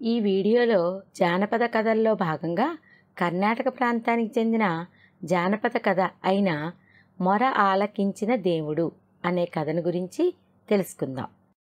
ఈ వీడియోలో జానపద కథల్లో భాగంగా కర్ణాటక ప్రాంతానికి చెందిన జానపద కథ అయిన మొర ఆలకించిన దేవుడు అనే కథను గురించి తెలుసుకుందాం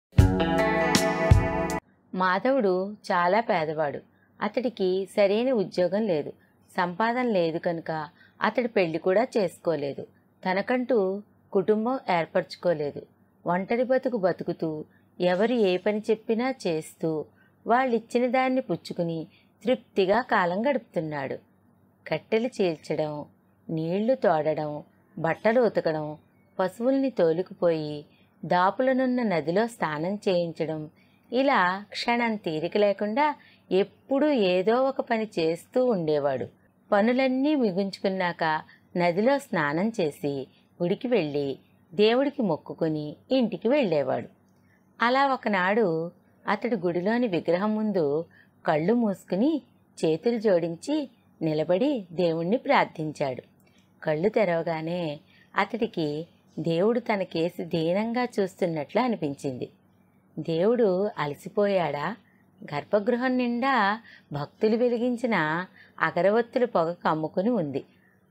మాధవుడు చాలా పేదవాడు అతడికి సరైన ఉద్యోగం లేదు సంపాదన లేదు కనుక అతడు పెళ్లి కూడా చేసుకోలేదు తనకంటూ కుటుంబం ఏర్పరచుకోలేదు ఒంటరి బతుకు బతుకుతూ ఎవరు ఏ పని చెప్పినా చేస్తూ వాళ్ళిచ్చిన దాన్ని పుచ్చుకుని తృప్తిగా కాలం గడుపుతున్నాడు కట్టెలు చీల్చడం నీళ్లు తోడడం బట్టలు ఉతకడం పశువుల్ని తోలుకుపోయి దాపులనున్న నదిలో స్నానం చేయించడం ఇలా క్షణం తీరిక లేకుండా ఎప్పుడూ ఏదో ఒక పని చేస్తూ ఉండేవాడు పనులన్నీ మిగుంచుకున్నాక నదిలో స్నానం చేసి గుడికి వెళ్ళి దేవుడికి మొక్కుకొని ఇంటికి వెళ్ళేవాడు అలా ఒకనాడు అతడు గుడిలోని విగ్రహం ముందు కళ్ళు మూసుకుని చేతులు జోడించి నిలబడి దేవుణ్ణి ప్రార్థించాడు కళ్ళు తెరవగానే అతడికి దేవుడు తన కేసి దీనంగా చూస్తున్నట్లు అనిపించింది దేవుడు అలసిపోయాడా గర్భగృహం నిండా భక్తులు వెలిగించిన అగరవత్తుల పొగ కమ్ముకుని ఉంది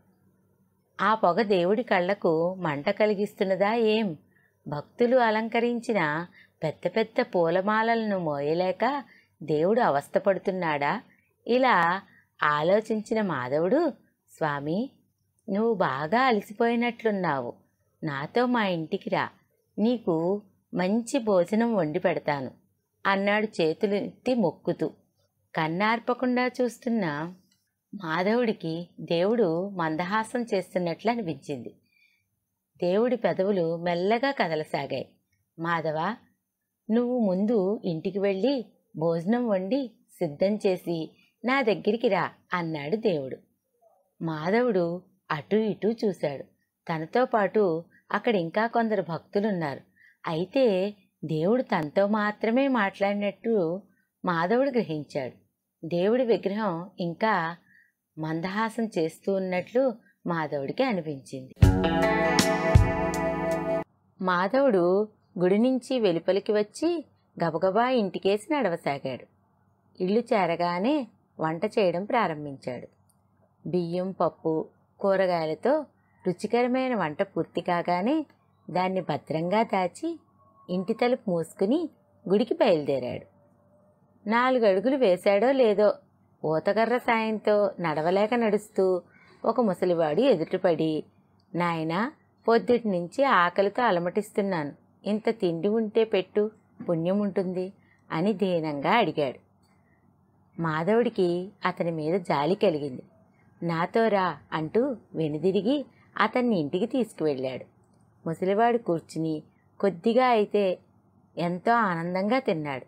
ఆ పొగ దేవుడి కళ్ళకు మంట కలిగిస్తున్నదా ఏం భక్తులు అలంకరించిన పెద్ద పెద్ద పూలమాలలను మోయలేక దేవుడు అవస్థపడుతున్నాడా ఇలా ఆలోచించిన మాధవుడు స్వామి నువ్వు బాగా అలసిపోయినట్లున్నావు నాతో మా ఇంటికి రా నీకు మంచి భోజనం వండి పెడతాను అన్నాడు చేతులు ఎత్తి మొక్కుతూ కన్నార్పకుండా చూస్తున్న మాధవుడికి దేవుడు మందహాసం చేస్తున్నట్లు అనిపించింది దేవుడి పెదవులు మెల్లగా కదలసాగాయి మాధవ నువ్వు ముందు ఇంటికి వెళ్ళి భోజనం వండి సిద్ధం చేసి నా దగ్గరికి రా అన్నాడు దేవుడు మాధవుడు అటు ఇటు చూశాడు తనతో పాటు అక్కడ ఇంకా కొందరు భక్తులున్నారు అయితే దేవుడు తనతో మాత్రమే మాట్లాడినట్టు మాధవుడు గ్రహించాడు దేవుడి విగ్రహం ఇంకా మందహాసం చేస్తూ ఉన్నట్లు మాధవుడికి అనిపించింది మాధవుడు గుడి నుంచి వెలుపలికి వచ్చి గబగబా ఇంటికేసి నడవసాగాడు ఇల్లు చేరగానే వంట చేయడం ప్రారంభించాడు బియ్యం పప్పు కూరగాయలతో రుచికరమైన వంట పూర్తి కాగానే దాన్ని భద్రంగా దాచి ఇంటి తలుపు మూసుకుని గుడికి బయలుదేరాడు నాలుగు అడుగులు వేశాడో లేదో ఊతకర్ర సాయంతో నడవలేక నడుస్తూ ఒక ముసలివాడు ఎదుటిపడి నాయనా పొద్దుటి నుంచి ఆకలితో అలమటిస్తున్నాను ఇంత తిండి ఉంటే పెట్టు పుణ్యం ఉంటుంది అని దీనంగా అడిగాడు మాధవుడికి అతని మీద జాలి కలిగింది నాతో రా అంటూ వెనుదిరిగి అతన్ని ఇంటికి తీసుకువెళ్ళాడు ముసలివాడు కూర్చుని కొద్దిగా అయితే ఎంతో ఆనందంగా తిన్నాడు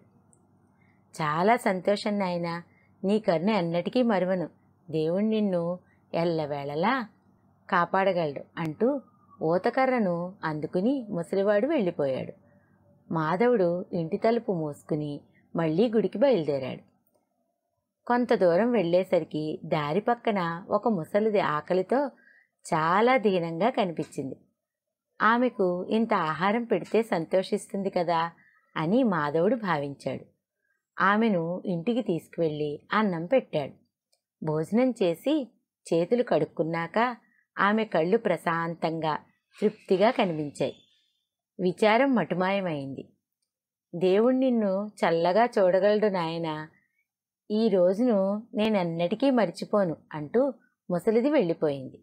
చాలా సంతోషం నాయన నీ కరుణ ఎన్నటికీ మరువను దేవుడు నిన్ను ఎల్లవేళలా కాపాడగలడు అంటూ ఊతకర్రను అందుకుని ముసలివాడు వెళ్ళిపోయాడు మాధవుడు ఇంటి తలుపు మూసుకుని మళ్ళీ గుడికి బయలుదేరాడు కొంత దూరం వెళ్ళేసరికి దారి పక్కన ఒక ముసలిది ఆకలితో చాలా దీనంగా కనిపించింది ఆమెకు ఇంత ఆహారం పెడితే సంతోషిస్తుంది కదా అని మాధవుడు భావించాడు ఆమెను ఇంటికి తీసుకువెళ్ళి అన్నం పెట్టాడు భోజనం చేసి చేతులు కడుక్కున్నాక ఆమె కళ్ళు ప్రశాంతంగా తృప్తిగా కనిపించాయి విచారం మటుమాయమైంది దేవుడు నిన్ను చల్లగా చూడగలడు నాయనా ఈ రోజును నేనెన్నటికీ మరిచిపోను అంటూ ముసలిది వెళ్ళిపోయింది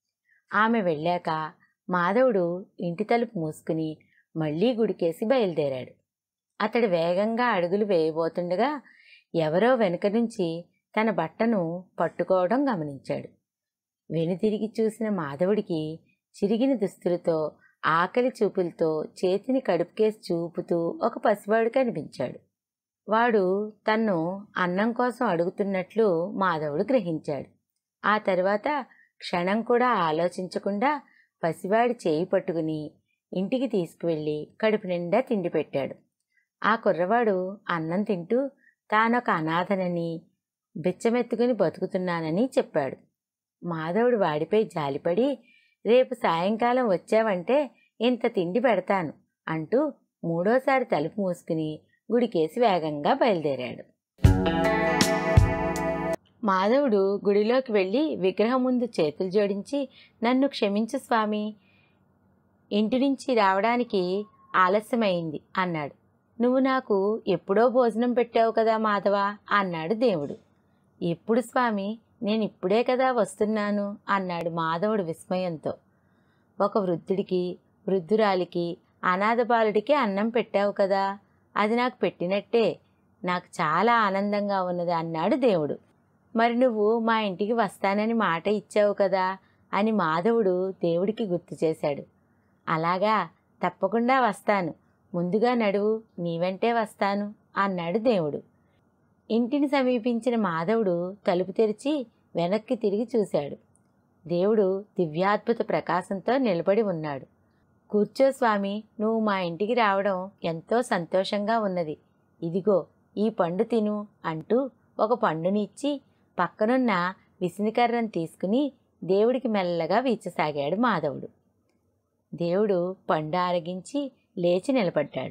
ఆమె వెళ్ళాక మాధవుడు ఇంటి తలుపు మూసుకుని మళ్ళీ గుడికేసి బయలుదేరాడు అతడు వేగంగా అడుగులు వేయబోతుండగా ఎవరో వెనుక నుంచి తన బట్టను పట్టుకోవడం గమనించాడు వెనుతిరిగి చూసిన మాధవుడికి చిరిగిన దుస్తులతో ఆకలి చూపులతో చేతిని కడుపుకేసి చూపుతూ ఒక పసివాడు కనిపించాడు వాడు తన్ను అన్నం కోసం అడుగుతున్నట్లు మాధవుడు గ్రహించాడు ఆ తర్వాత క్షణం కూడా ఆలోచించకుండా పసివాడి చేయి పట్టుకుని ఇంటికి తీసుకువెళ్ళి కడుపు నిండా తిండి పెట్టాడు ఆ కుర్రవాడు అన్నం తింటూ తానొక అనాథనని బిచ్చమెత్తుకుని బతుకుతున్నానని చెప్పాడు మాధవుడు వాడిపై జాలిపడి రేపు సాయంకాలం వచ్చావంటే ఇంత తిండి పెడతాను అంటూ మూడోసారి తలుపు మూసుకుని గుడికేసి వేగంగా బయలుదేరాడు మాధవుడు గుడిలోకి వెళ్ళి విగ్రహం ముందు చేతులు జోడించి నన్ను క్షమించు స్వామి ఇంటి నుంచి రావడానికి ఆలస్యమైంది అన్నాడు నువ్వు నాకు ఎప్పుడో భోజనం పెట్టావు కదా మాధవ అన్నాడు దేవుడు ఎప్పుడు స్వామి నేను ఇప్పుడే కదా వస్తున్నాను అన్నాడు మాధవుడు విస్మయంతో ఒక వృద్ధుడికి వృద్ధురాలికి అనాథ బాలుడికి అన్నం పెట్టావు కదా అది నాకు పెట్టినట్టే నాకు చాలా ఆనందంగా ఉన్నది అన్నాడు దేవుడు మరి నువ్వు మా ఇంటికి వస్తానని మాట ఇచ్చావు కదా అని మాధవుడు దేవుడికి గుర్తు చేశాడు అలాగా తప్పకుండా వస్తాను ముందుగా నడువు నీ వెంటే వస్తాను అన్నాడు దేవుడు ఇంటిని సమీపించిన మాధవుడు తలుపు తెరిచి వెనక్కి తిరిగి చూశాడు దేవుడు దివ్యాద్భుత ప్రకాశంతో నిలబడి ఉన్నాడు కూర్చో స్వామి నువ్వు మా ఇంటికి రావడం ఎంతో సంతోషంగా ఉన్నది ఇదిగో ఈ పండు తిను అంటూ ఒక పండుని ఇచ్చి పక్కనున్న విసినికర్రను తీసుకుని దేవుడికి మెల్లగా వీచసాగాడు మాధవుడు దేవుడు పండు ఆరగించి లేచి నిలబడ్డాడు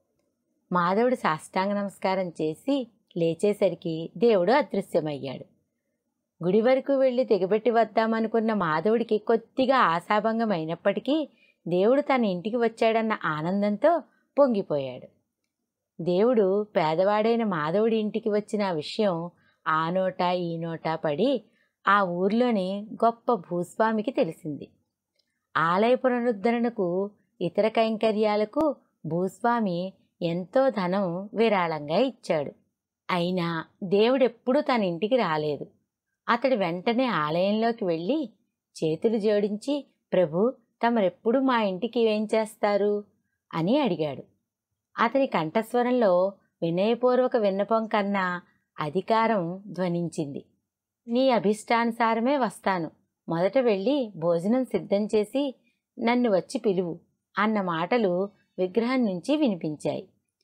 మాధవుడు సాష్టాంగ నమస్కారం చేసి లేచేసరికి దేవుడు అదృశ్యమయ్యాడు గుడి వరకు వెళ్ళి దిగబెట్టి వద్దామనుకున్న మాధవుడికి కొద్దిగా ఆశాభంగం అయినప్పటికీ దేవుడు తన ఇంటికి వచ్చాడన్న ఆనందంతో పొంగిపోయాడు దేవుడు పేదవాడైన మాధవుడి ఇంటికి వచ్చిన విషయం ఆ నోట ఈ నోట పడి ఆ ఊర్లోని గొప్ప భూస్వామికి తెలిసింది ఆలయ పునరుద్ధరణకు ఇతర కైంకర్యాలకు భూస్వామి ఎంతో ధనం విరాళంగా ఇచ్చాడు అయినా దేవుడెప్పుడూ తన ఇంటికి రాలేదు అతడు వెంటనే ఆలయంలోకి వెళ్ళి చేతులు జోడించి ప్రభు తమరెప్పుడు మా ఇంటికి ఏం చేస్తారు అని అడిగాడు అతని కంఠస్వరంలో వినయపూర్వక విన్నపం కన్నా అధికారం ధ్వనించింది నీ అభిష్టానుసారమే వస్తాను మొదట వెళ్ళి భోజనం సిద్ధం చేసి నన్ను వచ్చి పిలువు అన్న మాటలు విగ్రహం నుంచి వినిపించాయి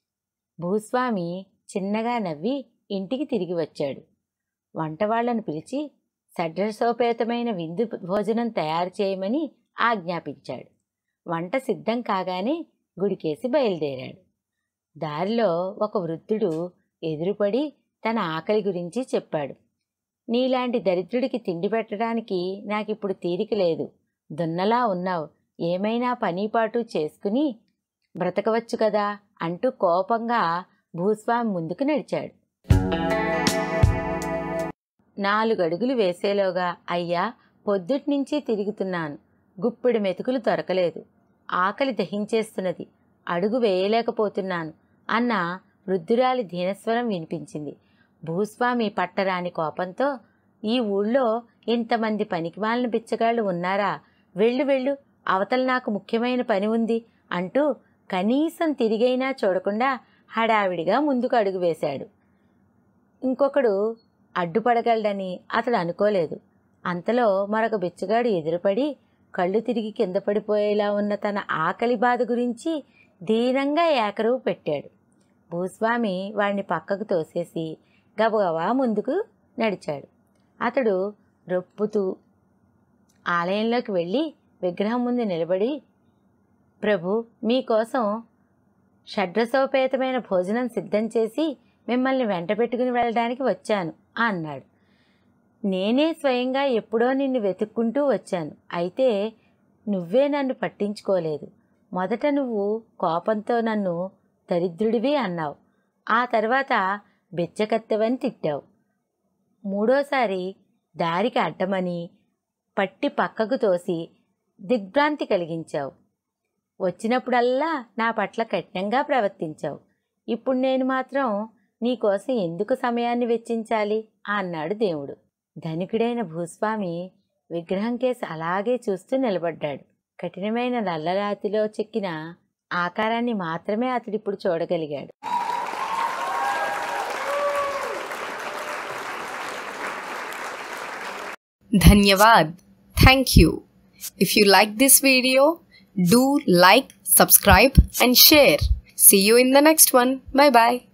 భూస్వామి చిన్నగా నవ్వి ఇంటికి తిరిగి వచ్చాడు వంటవాళ్లను పిలిచి సడ్రసోపేతమైన విందు భోజనం తయారు చేయమని ఆజ్ఞాపించాడు వంట సిద్ధం కాగానే గుడికేసి బయలుదేరాడు దారిలో ఒక వృద్ధుడు ఎదురుపడి తన ఆకలి గురించి చెప్పాడు నీలాంటి దరిద్రుడికి తిండి పెట్టడానికి నాకిప్పుడు తీరిక లేదు దున్నలా ఉన్నావు ఏమైనా పనీపాటు చేసుకుని బ్రతకవచ్చు కదా అంటూ కోపంగా భూస్వామి ముందుకు నడిచాడు నాలుగడుగులు వేసేలోగా అయ్యా పొద్దుట్నుంచి తిరుగుతున్నాను గుప్పెడు మెతుకులు దొరకలేదు ఆకలి దహించేస్తున్నది అడుగు వేయలేకపోతున్నాను అన్న వృద్ధురాలి దీనస్వరం వినిపించింది భూస్వామి పట్టరాని కోపంతో ఈ ఊళ్ళో ఇంతమంది పనికిమాలిన బిచ్చగాళ్ళు ఉన్నారా వెళ్ళు వెళ్ళు అవతల నాకు ముఖ్యమైన పని ఉంది అంటూ కనీసం తిరిగైనా చూడకుండా హడావిడిగా ముందుకు అడుగు వేశాడు ఇంకొకడు అడ్డుపడగలడని అతడు అనుకోలేదు అంతలో మరొక బిచ్చగాడు ఎదురుపడి కళ్ళు తిరిగి కింద పడిపోయేలా ఉన్న తన ఆకలి బాధ గురించి దీనంగా ఏకరువు పెట్టాడు భూస్వామి వాడిని పక్కకు తోసేసి గబగబా ముందుకు నడిచాడు అతడు రొప్పుతూ ఆలయంలోకి వెళ్ళి విగ్రహం ముందు నిలబడి ప్రభు మీకోసం షడ్రసోపేతమైన భోజనం సిద్ధం చేసి మిమ్మల్ని వెంట పెట్టుకుని వెళ్ళడానికి వచ్చాను అన్నాడు నేనే స్వయంగా ఎప్పుడో నిన్ను వెతుక్కుంటూ వచ్చాను అయితే నువ్వే నన్ను పట్టించుకోలేదు మొదట నువ్వు కోపంతో నన్ను దరిద్రుడివి అన్నావు ఆ తర్వాత బెచ్చకత్తెవని తిట్టావు మూడోసారి దారికి అడ్డమని పట్టి పక్కకు తోసి దిగ్భ్రాంతి కలిగించావు వచ్చినప్పుడల్లా నా పట్ల కఠినంగా ప్రవర్తించావు ఇప్పుడు నేను మాత్రం నీకోసం ఎందుకు సమయాన్ని వెచ్చించాలి అన్నాడు దేవుడు ధనికుడైన భూస్వామి విగ్రహం కేసి అలాగే చూస్తూ నిలబడ్డాడు కఠినమైన నల్లరాతిలో చెక్కిన ఆకారాన్ని మాత్రమే అతడిప్పుడు చూడగలిగాడు Dhanyavad. Thank you. If you like this video, do like, subscribe, and share. See you in the next one. Bye bye.